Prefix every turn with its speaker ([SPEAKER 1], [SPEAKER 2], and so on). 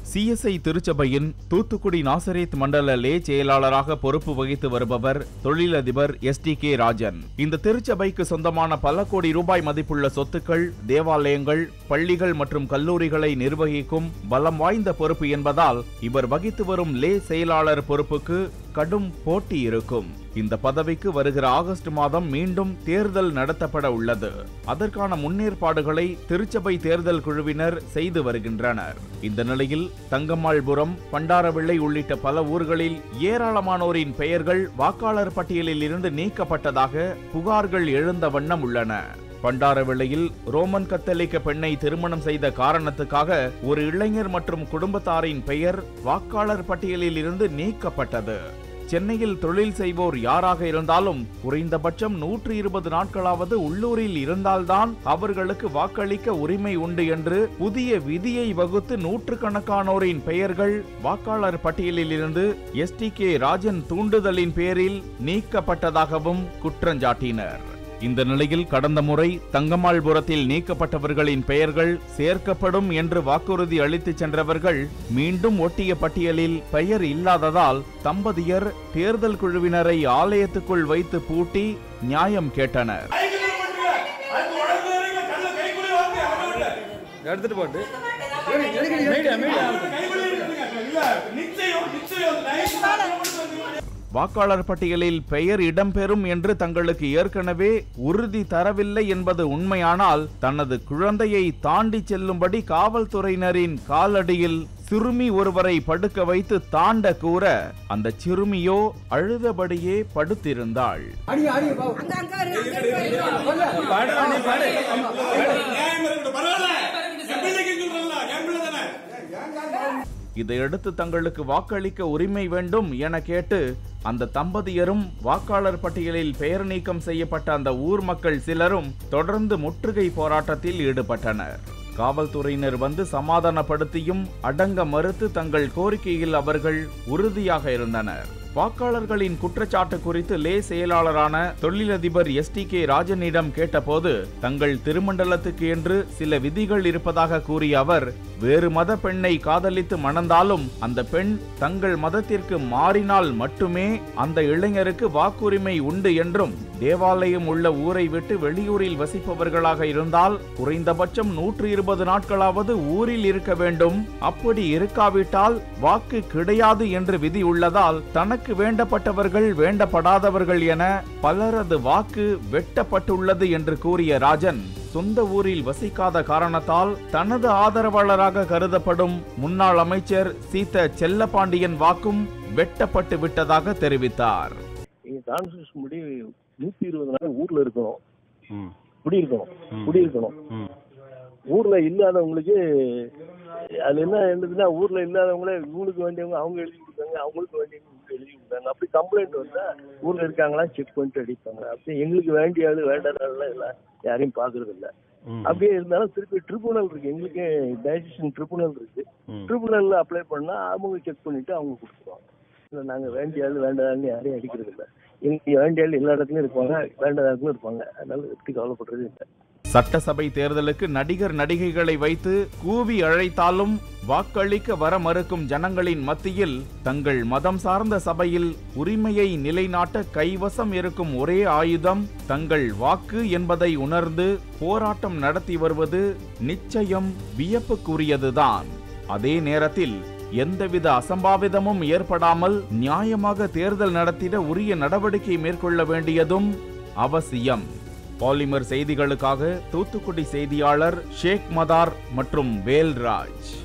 [SPEAKER 1] CSI திருச்சபையின் தூத்துக்குடி நாசரேத் மண்டல லே செயலாளராக பொறுப்பு வகித்து வருபவர் தொழிலதிபர் எஸ் டி கே ராஜன் இந்த திருச்சபைக்கு சொந்தமான பல கோடி ரூபாய் மதிப்புள்ள சொத்துக்கள் தேவாலயங்கள் பள்ளிகள் மற்றும் கல்லூரிகளை நிர்வகிக்கும் பலம் வாய்ந்த பொறுப்பு என்பதால் இவர் வகித்து வரும் லே செயலாளர் பொறுப்புக்கு கடும் போட்டி இருக்கும் இந்த பதவிக்கு வருகிற ஆகஸ்ட் மாதம் மீண்டும் தேர்தல் நடத்தப்பட உள்ளது அதற்கான முன்னேற்பாடுகளை திருச்சபை தேர்தல் குழுவினர் செய்து வருகின்றனர் இந்த நிலையில் தங்கம்மாள்புரம் பண்டாரவிள்ளை உள்ளிட்ட பல ஊர்களில் ஏராளமானோரின் பெயர்கள் வாக்காளர் பட்டியலில் இருந்து நீக்கப்பட்டதாக புகார்கள் எழுந்த வண்ணம் உள்ளன பண்டாரவிளையில் ரோமன் கத்தலிக்க பெண்ணை திருமணம் செய்த காரணத்துக்காக ஒரு இளைஞர் மற்றும் குடும்பத்தாரின் பெயர் வாக்காளர் பட்டியலில் இருந்து நீக்கப்பட்டது சென்னையில் தொழில் செய்வோர் யாராக இருந்தாலும் குறைந்தபட்சம் நூற்று இருபது நாட்களாவது உள்ளூரில் இருந்தால்தான் அவர்களுக்கு வாக்களிக்க உரிமை உண்டு என்று புதிய விதியை வகுத்து நூற்றுக்கணக்கானோரின் பெயர்கள் வாக்காளர் பட்டியலில் இருந்து எஸ் டி கே ராஜன் தூண்டுதலின் பேரில் நீக்கப்பட்டதாகவும் குற்றஞ்சாட்டினர் இந்த நிலையில் கடந்த முறை தங்கம்மாள்புரத்தில் நீக்கப்பட்டவர்களின் பெயர்கள் சேர்க்கப்படும் என்று வாக்குறுதி அளித்து சென்றவர்கள் மீண்டும் ஒட்டிய பட்டியலில் பெயர் இல்லாததால் தம்பதியர் தேர்தல் குழுவினரை ஆலயத்துக்குள் வைத்து பூட்டி நியாயம் கேட்டனர்
[SPEAKER 2] எடுத்துட்டு போட்டு மீடியா மீடியா
[SPEAKER 1] வாக்காளர் பட்டியலில் பெயர் இடம்பெறும் என்று தங்களுக்கு ஏற்கனவே உறுதி தரவில்லை என்பது உண்மையானால் தனது குழந்தையை தாண்டி செல்லும்படி காவல்துறையினரின் காலடியில் சிறுமி ஒருவரை படுக்க வைத்து தாண்ட கூற அந்த சிறுமியோ அழுதபடியே படுத்திருந்தாள்
[SPEAKER 3] அங்க அங்க இரு, அங்க இரு.
[SPEAKER 2] பாடு நீ பாடு
[SPEAKER 1] இதையடுத்து தங்களுக்கு வாக்களிக்க உரிமை வேண்டும் என கேட்டு அந்த தம்பதியரும் வாக்காளர் பட்டியலில் பெயர் நீக்கம் செய்யப்பட்ட அந்த ஊர் மக்கள் சிலரும் தொடர்ந்து முற்றுகை போராட்டத்தில் ஈடுபட்டனர் காவல்துறையினர் வந்து சமாதானப்படுத்தியும் அடங்க மறுத்து தங்கள் கோரிக்கையில் அவர்கள் உறுதியாக இருந்தனர் வாக்காளர்களின் குற்றச்சாட்டு குறித்து லே செயலாளரான தொழிலதிபர் எஸ் டி கே ராஜனிடம் கேட்டபோது தங்கள் திருமண்டலத்துக்கு என்று சில விதிகள் இருப்பதாக கூறிய அவர் வேறு மத பெண்ணை காதலித்து மணந்தாலும் அந்த பெண் தங்கள் மதத்திற்கு மாறினால் மட்டுமே அந்த இளைஞருக்கு வாக்குரிமை உண்டு என்றும் தேவாலயம் உள்ள ஊரை விட்டு வெளியூரில் வசிப்பவர்களாக இருந்தால் குறைந்தபட்சம் நூற்று இருபது நாட்களாவது ஊரில் இருக்க வேண்டும் அப்படி இருக்காவிட்டால் வாக்கு கிடையாது என்று விதி உள்ளதால் தனக்கு வேண்டப்பட்டவர்கள் வேண்டப்படாதவர்கள் என பலரது வாக்கு வெட்டப்பட்டுள்ளது என்று கூறிய ராஜன் சொந்த ஊரில் வசிக்காத காரணத்தால் தனது ஆதரவாளராக கருதப்படும் முன்னாள் அமைச்சர் சீத்த செல்லப்பாண்டியன் வாக்கும் வெட்டப்பட்டு விட்டதாக தெரிவித்தார்
[SPEAKER 4] எங்க கான்ஸ்டியூஷன் படி நூத்தி இருபது நாள் ஊர்ல இருக்கணும் குடி இருக்கணும் குடி இருக்கணும் ஊர்ல இல்லாதவங்களுக்கு அது என்ன இருந்ததுன்னா ஊர்ல இல்லாதவங்களே இவங்களுக்கு வேண்டியவங்க அவங்க எழுதி கொடுத்தாங்க அவங்களுக்கு வேண்டியவங்க இவங்க எழுதி கொடுத்தாங்க அப்படி கம்ப்ளைண்ட் வந்தா ஊர்ல இருக்காங்களா செக் பண்ணிட்டு அடிப்பாங்க அப்படி எங்களுக்கு வேண்டிய ஆளு வேண்டாத ஆளு எல்லாம் யாரையும் பாக்குறது இல்ல அப்படியே இருந்தாலும் திருப்பி ட்ரிபுனல் இருக்கு எங்களுக்கு டைஜஷன் ட்ரிபுனல் இருக்கு ட்ரிபுனல்ல அப்ளை பண்ணா அவங்க செக் பண்ணிட்டு அவங்க கொடுத்துருவாங்க இல்ல நாங்க வேண்டிய ஆளு வேண்டாதான்னு யாரையும் அடிக்கிறது இல்ல எங்களுக்கு வேண்டிய ஆளு எல்லா இடத்துலயும் இருப்பாங்க வேண்டாத இடத்துலயும் இருப்பாங்க அதனால பத்தி கவலைப்படுறது இல்லை
[SPEAKER 1] சட்டசபை தேர்தலுக்கு நடிகர் நடிகைகளை வைத்து கூவி அழைத்தாலும் வாக்களிக்க வர மறுக்கும் ஜனங்களின் மத்தியில் தங்கள் மதம் சார்ந்த சபையில் உரிமையை நிலைநாட்ட கைவசம் இருக்கும் ஒரே ஆயுதம் தங்கள் வாக்கு என்பதை உணர்ந்து போராட்டம் நடத்தி வருவது நிச்சயம் வியப்புக்குரியதுதான் அதே நேரத்தில் எந்தவித அசம்பாவிதமும் ஏற்படாமல் நியாயமாக தேர்தல் நடத்திட உரிய நடவடிக்கை மேற்கொள்ள வேண்டியதும் அவசியம் பாலிமர் செய்திகளுக்காக தூத்துக்குடி செய்தியாளர் ஷேக் மதார் மற்றும் வேல்ராஜ்